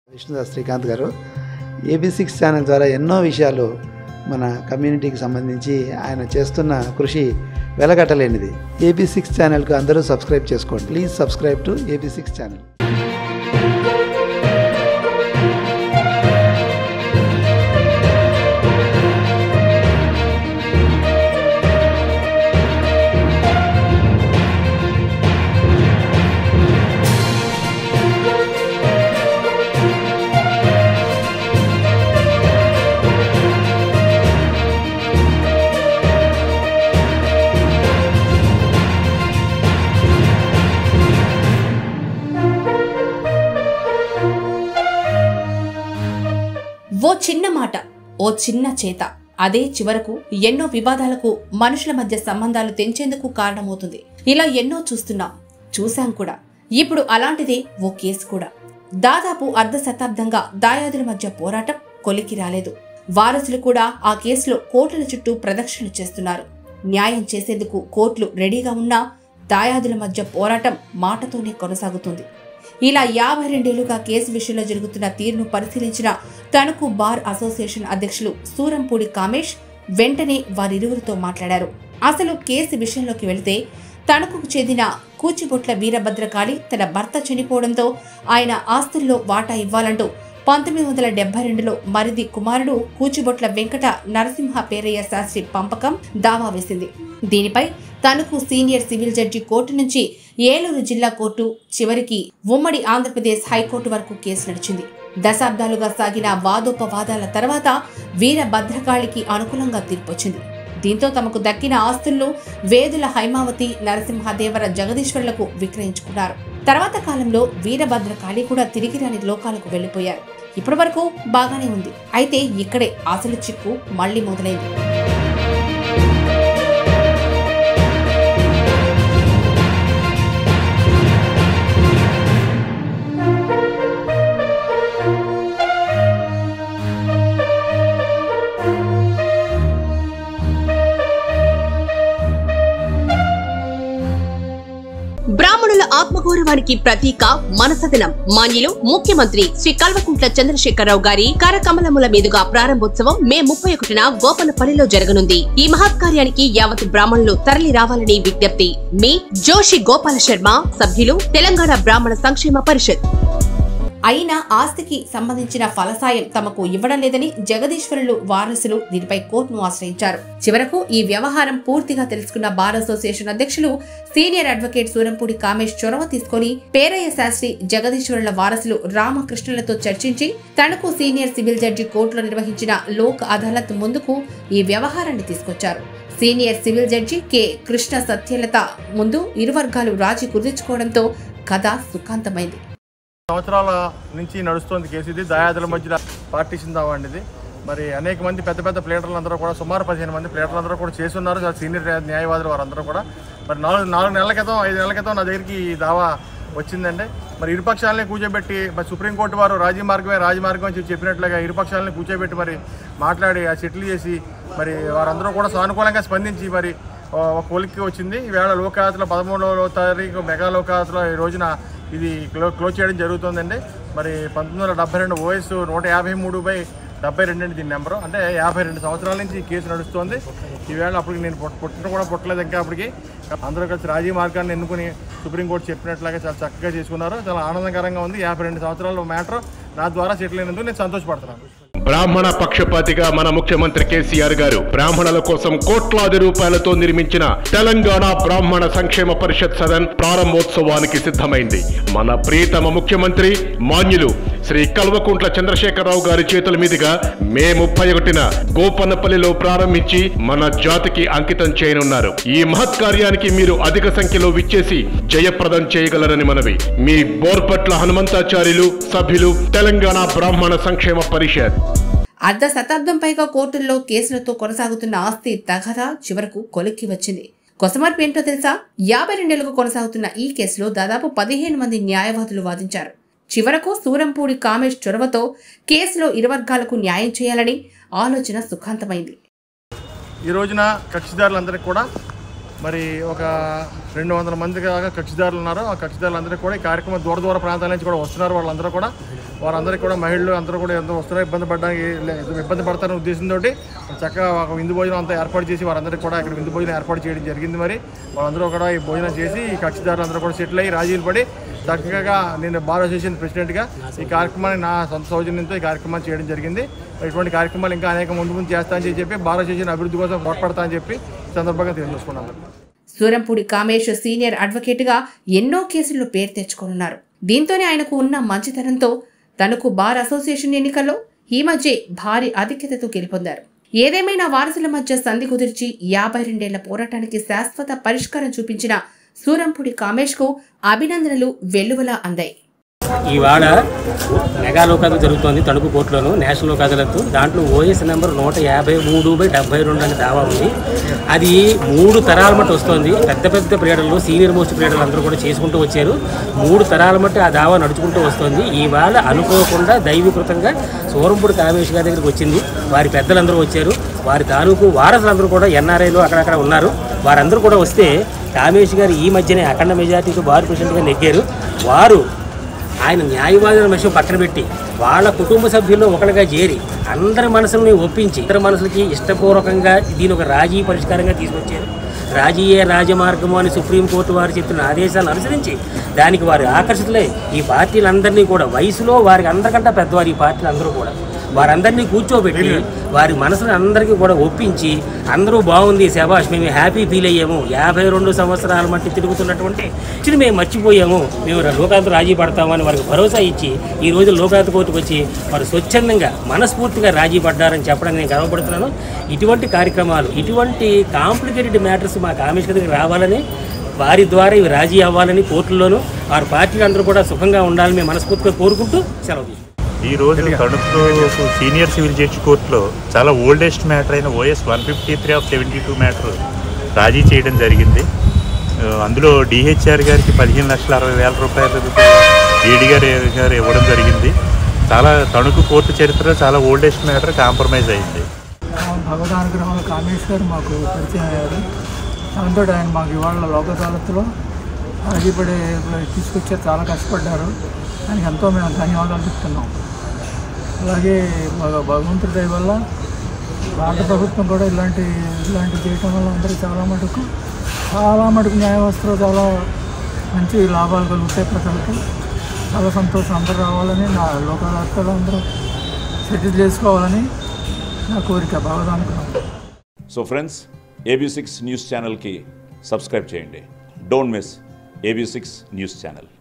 విష్ణుదాస్ శ్రీకాంత్ గారు AB six channel ద్వారా ఎన్నో విషయాలు మన కమ్యూనిటీకి సంబంధించి ఆయన చేస్తున్న కృషి వెలగట్టలేనిది ఏబీ సిక్స్ ఛానల్కు అందరూ సబ్స్క్రైబ్ చేసుకోండి please subscribe to A B six channel ఓ చిన్న మాట ఓ చిన్న చేత అదే చివరకు ఎన్నో వివాదాలకు మనుషుల మధ్య సంబంధాలు తెంచేందుకు కారణమవుతుంది ఇలా ఎన్నో చూస్తున్నాం చూశాం కూడా ఇప్పుడు అలాంటిదే ఓ కేసు కూడా దాదాపు అర్ధ శతాబ్దంగా దాయాదుల మధ్య పోరాటం కొలికి రాలేదు వారసులు కూడా ఆ కేసులో కోర్టుల చుట్టూ ప్రదక్షిణలు చేస్తున్నారు న్యాయం చేసేందుకు కోర్టులు రెడీగా ఉన్నా దాయాదుల మధ్య పోరాటం మాటతోనే కొనసాగుతుంది ఇలా యాభై రెండేళ్లుగా కేసు విషయంలో జరుగుతున్న తీరును పరిశీలించిన తణుకు బార్ అసోసియేషన్ అధ్యక్షులు సూరంపూడి కామేష్ వెంటనే వారిరువురితో మాట్లాడారు అసలు కేసు విషయంలోకి వెళితే తణుకుకు చెందిన కూచిబొట్ల వీరభద్రకాళి తన భర్త చనిపోవడంతో ఆయన ఆస్తుల్లో వాటా ఇవ్వాలంటూ పంతొమ్మిది వందల డెబ్బై రెండులో మరిది కుమారుడు కూచిబొట్ల వెంకట నరసింహ పేరయ్య శాస్త్రి పంపకం దావా వేసింది దీనిపై Tanuku senior civil judge court నుంచి ఏలూరు జిల్లా కోర్టు చివరికి ఉమ్మడి ఆంధ్రప్రదేశ్ హైకోర్టు వరకు కేసు నడిచింది దశాబ్దాలుగా సాగిన వాదోపవాదాల తర్వాత వీరభద్రకాళికి అనుకూలంగా తీర్పొచ్చింది దీంతో తమకు దక్కిన ఆస్తులను వేదుల హైమావతి నరసింహదేవర జగదీశ్వరులకు విక్రయించుకున్నారు తర్వాత కాలంలో వీరభద్రకాళి కూడా తిరిగి రాని లోకాలకు వెళ్లిపోయారు ఇప్పటి వరకు బాగానే ఉంది అయితే ఇక్కడే అసలు చిక్కు మళ్లీ మొదలైంది బ్రాహ్మణుల ఆత్మగౌరవానికి ప్రతీక మనసదనం మాన్యులు ముఖ్యమంత్రి శ్రీ కల్వకుంట్ల చంద్రశేఖరరావు గారి కరకమలముల మీదుగా ప్రారంభోత్సవం మే ముప్పై ఒకటిన గోపనపల్లిలో జరగనుంది ఈ మహత్కార్యానికి యావత్ బ్రాహ్మణులు తరలి రావాలని విజ్ఞప్తి మీ జోషి గోపాల శర్మ సభ్యులు తెలంగాణ బ్రాహ్మణ సంక్షేమ పరిషత్ అయినా ఆస్తికి సంబంధించిన ఫలసాయం తమకు ఇవ్వడం లేదని జగదీశ్వరులు వారసులు దీనిపై కోర్టును ఆశ్రయించారు చివరకు ఈ వ్యవహారం పూర్తిగా తెలుసుకున్న బార్ అసోసియేషన్ అధ్యక్షులు సీనియర్ అడ్వకేట్ సూరంపూడి కామేష్ చొరవ తీసుకొని పేరయ్య శాస్త్రి జగదీశ్వరుల వారసులు రామకృష్ణులతో చర్చించి తణుకు సీనియర్ సివిల్ జడ్జి కోర్టులో నిర్వహించిన లోక్ అదాలత్ ముందుకు ఈ వ్యవహారాన్ని తీసుకొచ్చారు senior civil judge K Krishna Satyalatha ముందు ఇరు వర్గాలు రాజీ కుదుర్చుకోవడంతో కథ సుఖాంతమైంది సంవత్సరాల నుంచి నడుస్తోంది కేసు ఇది దయాదుల మధ్య పార్టీషన్ దావాండిది మరి అనేక మంది పెద్ద పెద్ద ప్లేటర్లు అందరూ కూడా సుమారు పదిహేను మంది ప్లేటర్లు అందరూ కూడా చేస్తున్నారు చాలా సీనియర్ న్యాయవాదులు వారందరూ కూడా మరి నాలుగు నాలుగు నెలల క్రితం ఐదు నెలల క్రితం నా దగ్గరికి ఈ దావా వచ్చిందండి మరి ఇరుపక్షాలని కూర్చోబెట్టి మరి సుప్రీంకోర్టు వారు రాజీ మార్గమే రాజమార్గం అని చెప్పి చెప్పినట్లుగా ఇరుపక్షాలని కూర్చోబెట్టి మరి మాట్లాడి ఆ సెటిల్ చేసి మరి వారందరూ కూడా సానుకూలంగా స్పందించి మరి ఒక కొలిక్కి వచ్చింది ఈవేళ లోకయాత్రలో పదమూడవ తారీఖు మెగా లోకయాత్రలో ఈ రోజున ఇది క్లో క్లోజ్ చేయడం జరుగుతుందండి మరి పంతొమ్మిది వందల డెబ్బై రెండు ఓఎస్ నూట యాభై మూడు బై డెబ్బై రెండు అండి దీని నెంబరు అంటే యాభై రెండు సంవత్సరాల నుంచి ఈ కేసు నడుస్తుంది ఈవేళ అప్పటికి నేను పుట్- పుట్టిన కూడా పుట్టలేదు ఇంకా అప్పటికి అందరూ కలిసి రాజీ మార్గాన్ని ఎన్నుకుని సుప్రీంకోర్టు చెప్పినట్లాగా చాలా చక్కగా చేసుకున్నారు చాలా ఆనందకరంగా ఉంది యాభై రెండు సంవత్సరాల మ్యాటర్ నా ద్వారా సెటిల్ అయినందుకు నేను సంతోషపడుతున్నాను బ్రాహ్మణ పక్షపాతిగా మన ముఖ్యమంత్రి కేసీఆర్ గారు బ్రాహ్మణుల కోసం కోట్లాది రూపాయలతో నిర్మించిన తెలంగాణ బ్రాహ్మణ సంక్షేమ పరిషత్ సదన్ ప్రారంభోత్సవానికి సిద్ధమైంది మన ప్రియతమ ముఖ్యమంత్రి మాన్యులు శ్రీ కల్వకుంట్ల చంద్రశేఖరరావు గారి చేతుల మీదుగా మే ముప్పై ఒకటిన గోపన్నపల్లిలో ప్రారంభించి మన జాతికి అంకితం చేయనున్నారు ఈ మహత్కార్యానికి మీరు అధిక సంఖ్యలో విచ్చేసి జయప్రదం చేయగలరని మనవి మీ బోర్పట్ల హనుమంతాచార్యులు సభ్యులు తెలంగాణ బ్రాహ్మణ సంక్షేమ పరిషత్ అర్ధ శతాబ్దం పైగా కోర్టుల్లో కేసులతో కొనసాగుతున్న ఆస్తి తగదా చివరకు కొలిక్కి వచ్చింది కొసమార్పు ఏంటో తెలుసా యాభై రెండేళ్లుగా కొనసాగుతున్న ఈ కేసులో దాదాపు పదిహేను మంది న్యాయవాదులు వాదించారు చివరకు సూరంపూడి కామేష్ చొరవతో కేసులో ఇరు వర్గాలకు న్యాయం చేయాలని ఆలోచన సుఖాంతమైంది ఈ రోజున కక్షిదారులందరికీ కూడా మరి ఒక రెండు వందల మంది దాకా కక్షిదారులు ఉన్నారు ఆ కక్షిదారులు అందరూ కూడా ఈ కార్యక్రమం దూర దూర ప్రాంతాల నుంచి కూడా వస్తున్నారు వాళ్ళందరూ కూడా వారందరికీ కూడా మహిళలు అందరూ కూడా ఎంతో వస్తున్నారు ఇబ్బంది పడడానికి లే- ఇబ్బంది పడతారనే ఉద్దేశంతో చక్కగా ఒక విందు భోజనం అంతా ఏర్పాటు చేసి వారందరికీ కూడా ఇక్కడ విందు భోజనం ఏర్పాటు చేయడం జరిగింది మరి వాళ్ళందరూ కూడా ఈ భోజనం చేసి ఈ కక్షిదారులు అందరూ కూడా సెటిల్ అయ్యి రాజీలు పడి చక్కగా నేను బార్ అసోసియేషన్ ప్రెసిడెంట్గా ఈ కార్యక్రమాన్ని నా సొంత సౌజన్యంతో ఈ కార్యక్రమాన్ని చేయడం జరిగింది ఇటువంటి కార్యక్రమాలు ఇంకా అనేక ముందు ముందు చేస్తానని చెప్పి బార్ అసోసియేషన్ అభివృద్ధి కోసం తోడ్పడతా అని చెప్పి ఈ సందర్భంగా తెలియజేసుకున్నాను సూరంపూడి కామేష్ సీనియర్ అడ్వకేట్గా ఎన్నో కేసుల్లో పేరు తెచ్చుకోనున్నారు దీంతోనే ఆయనకు ఉన్న మంచితనంతో తనకు బార్ అసోసియేషన్ ఎన్నికల్లో ఈ మధ్య భారీ ఆధిక్యతతో గెలుపొందారు ఏదేమైనా వారసుల మధ్య సంధి కుదిర్చి యాభై రెండేళ్ల పోరాటానికి శాశ్వత పరిష్కారం చూపించిన సూరంపూడి కామేష్కు అభినందనలు వెల్లువలా అందాయి ఈవాడ మెగా లోకాలు జరుగుతోంది తణుకు కోర్టులోను నేషనల్ లోక్ అదాలత్ దాంట్లో ఓఎస్ నెంబర్ నూట యాభై మూడు బై డెబ్బై రెండు అనే దావా ఉంది అది మూడు తరాల మట్టి వస్తుంది పెద్ద పెద్ద ప్లేడర్లు సీనియర్ మోస్ట్ ప్లేడర్లు అందరూ కూడా చేసుకుంటూ వచ్చారు మూడు తరాల మట్టి ఆ దావా నడుచుకుంటూ వస్తుంది ఈవేళ అనుకోకుండా దైవీకృతంగా సూరంపూడి కామేష్ గారి దగ్గరికి వచ్చింది వారి పెద్దలందరూ వచ్చారు వారి తాలూకు వారసులందరూ కూడా ఎన్ఆర్ఐలు అక్కడక్కడ ఉన్నారు వారందరూ కూడా వస్తే కామేష్ గారు ఈ మధ్యనే అఖండ మెజార్టీతో బార్ ప్రెసిడెంట్గా నెగ్గారు వారు ఆయన న్యాయవాదుల విషయం పక్కన పెట్టి వాళ్ళ కుటుంబ సభ్యుల్లో ఒకటిగా చేరి అందరి మనసుల్ని ఒప్పించి ఇతర మనసులకి ఇష్టపూర్వకంగా దీని ఒక రాజీ పరిష్కారంగా తీసుకొచ్చారు రాజీయే రాజమార్గము అని సుప్రీంకోర్టు వారు చెప్పిన ఆదేశాలను అనుసరించి దానికి వారు ఆకర్షితులై ఈ పార్టీలందరినీ కూడా వయసులో వారికి అందరికంటే పెద్దవారు ఈ పార్టీలు అందరూ కూడా వారందరినీ కూర్చోబెట్టి వారి మనసుని అందరికీ కూడా ఒప్పించి అందరూ బాగుంది శభాష్ మేము హ్యాపీ ఫీల్ అయ్యాము యాభై రెండు సంవత్సరాల మట్టి తిరుగుతున్నటువంటి ఇది మేము మర్చిపోయాము మేము లోకాంత రాజీ పడతామని వారికి భరోసా ఇచ్చి ఈ రోజు లోకాంత కోర్టుకు వచ్చి వారు స్వచ్ఛందంగా మనస్ఫూర్తిగా రాజీ పడ్డారని చెప్పడానికి నేను గర్వపడుతున్నాను ఇటువంటి కార్యక్రమాలు ఇటువంటి కాంప్లికేటెడ్ మ్యాటర్స్ మా కామేశ్వర దగ్గరికి రావాలని వారి ద్వారా ఇవి రాజీ అవ్వాలని కోర్టుల్లోనూ వారి పార్టీలు అందరూ కూడా సుఖంగా ఉండాలని మేము మనస్ఫూర్తిగా కోరుకుంటూ సెలవు తీసుకుంటాం ఈ రోజు తణుకు సీనియర్ సివిల్ జడ్జి కోర్టులో చాలా ఓల్డెస్ట్ మ్యాటర్ అయిన O S one fifty three of seventy two matter రాజీ చేయడం జరిగింది ఆ, అందులో డిహెచ్ఆర్ గారికి పదిహేను లక్షల అరవై వేల రూపాయలు ఈడీ గారు గారు ఇవ్వడం జరిగింది చాలా తణుకు కోర్టు చరిత్రలో చాలా ఓల్డెస్ట్ మ్యాటర్ కాంప్రమైజ్ అయింది భగవదానుగ్రహంలో కామేష్ గారు మాకు పరిచయం అయ్యారు దాంతో ఆయన మాకు ఇవాళ లోక అదాలత్లో రాజీపడి తీసుకొచ్చారు చాలా కష్టపడ్డారు దానికి ఎంతో మేము ధన్యవాదాలు చెప్తున్నాం అలాగే భగ- భగవంతుడి దయ వల్ల భారత ప్రభుత్వం కూడా ఇలాంటి ఇలాంటి చేయటం వల్ల అందరూ చాలా మటుకు చాలా మటుకు న్యాయవ్యవస్థలో చాలా మంచి లాభాలు కలుగుతాయి ప్రజలకి చాలా సంతోషం అందరూ రావాలని నా లోకాలతో అందరూ సెటిల్ చేసుకోవాలని నా కోరిక భగవదానుగ్రహం so friends A B six news ఛానల్కి సబ్స్క్రైబ్ చేయండి don't miss A B six news channel